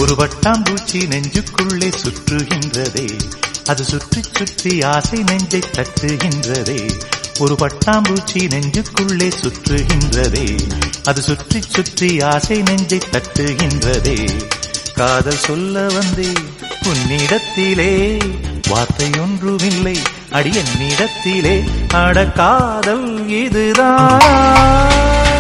ஒரு வட்டாம்பூச்சி நெஞ்சுக்குள்ளே சுற்றுகின்றதே அது சுற்றி சுற்றி ஆசை நெஞ்சை தட்டுகின்றதே ஒரு பட்டாம்பூச்சி நெஞ்சுக்குள்ளே சுற்றுகின்றதே அது சுற்றி சுற்றி ஆசை நெஞ்சை தட்டுகின்றதே காதல் சொல்ல வந்தே உன்னிடத்திலே வார்த்தை ஒன்றுமில்லை அடி என்னிடத்திலே அட காதல் இதுதான்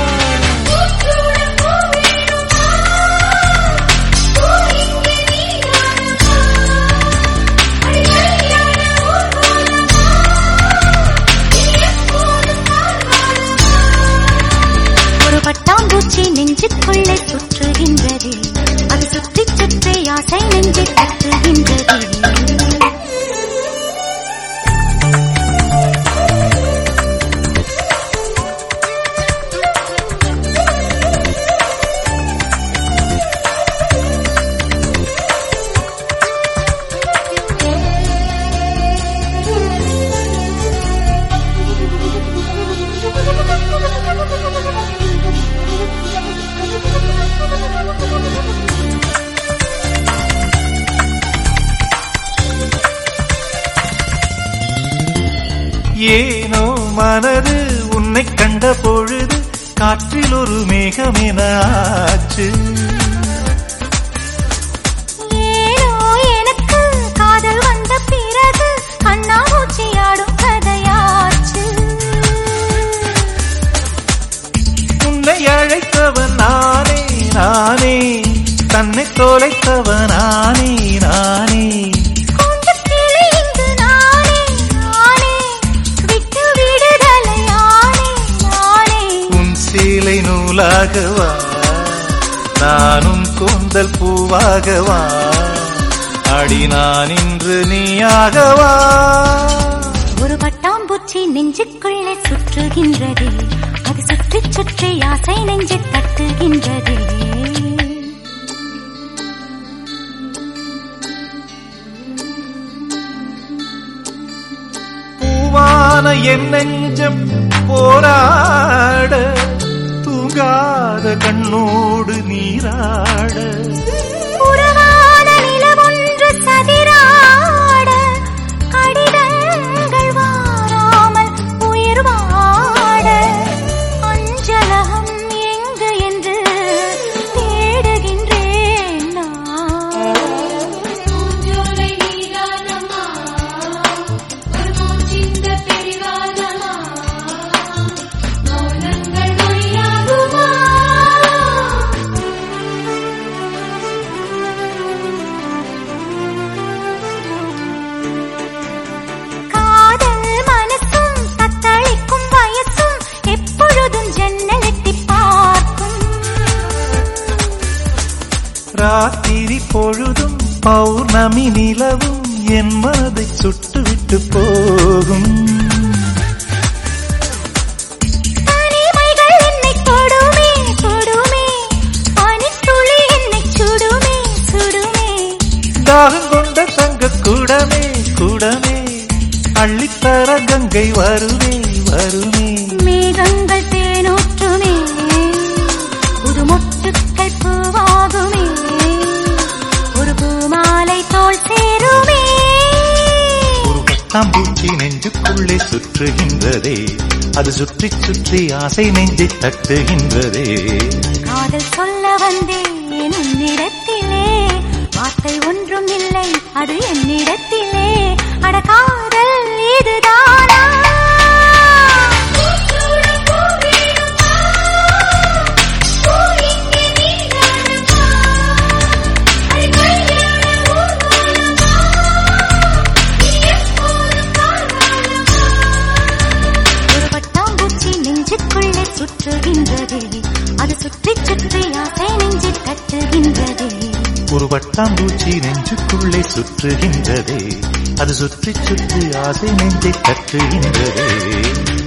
ஒரு பட்டாம்பூச்சி நெஞ்சுக்குள்ளே சுற்றுகின்றது அது சுற்றி சுற்றி ஆசை நெஞ்சை தட்டுகின்றது ஏனோ மனது உன்னை கண்ட பொழுது காற்றில் ஒரு மேகமென ஆச்சு ஏனோ எனக்கு காதல் வந்த பிறகு கண்ணாமூச்சியாடும் கதையாச்சு உன்னை அழைத்தவன் நானே நானே தன்னை தொலைத்தவன் நானே நானே கூண்டுக்கிளி இங்கு நானே நானே விட்டு விடுதலை நானே நானே உன் சீலை நூலாகவா நானும் கூந்தல் பூவாகவா அடி நான் இன்று நீயாகவா ஒரு பட்டாம்பூச்சி நெஞ்சுக்குள்ளே சுற்றுகின்றது அது சுற்றி சுற்றி ஆசை நெஞ்சை தட்டுகின்றது பூவான என் நெஞ்சம் போராட தூங்காத கண்ணோடு நீராட உறவான நிலவொன்று சதிராட கடிதங்கள் வாராமல் உயிர் வாட அஞ்சலகம் எங்கு என்று தேடுகின்றேன் நான் பூஞ்சோலை நீதானம்மா ஒரு மூச்சிந்த பிடிவாதமா மௌனங்கள் மொழியாகுமா காதல் மனசும் தத்தளிக்கும் வயசும் எப்பொழுதும் ஜன்னல் எட்டிப் பார்க்கும் ராத்திரி பொழுதும் பௌர்ணமி நிலவும் என் மனதை சுட்டுவிட்டு போகும் தனிமைகள் என்னை தொடுமே தொடுமே பனித்துளி என்னை சுடுமே சுடுமே தாகம் கொண்ட தங்க கூடமே கூடமே அள்ளித்தர கங்கை வருமே வருமே மேகங்கள் தேனூற்றுமே புது மொட்டுக்கள் பூவாகுமே ஒரு பூமாலை தோல் சேருமே ஒரு பட்டாம்பூச்சி நெஞ்சுக்குள்ளே சுற்றுகின்றதே அது சுற்றி சுற்றி ஆசை நெஞ்சை தட்டுகின்றதே காதல் சொல்ல வந்தேன் உன்னிடத்திலே வார்த்தை ஒன்றும் இல்லை அது என்னிடத்திலே அட காதல் இதுதானா ஒரு பட்டாம்பூச்சி நெஞ்சுக்குள்ளே சுற்றுகின்றது அது சுற்றி சுற்றி ஆசை நெஞ்சை தட்டுகின்றது ஒரு பட்டாம்பூச்சி நெஞ்சுக்குள்ளே சுற்றுகின்றதே அது சுற்றி சுற்றி ஆசை நெஞ்சை தட்டுகின்றதே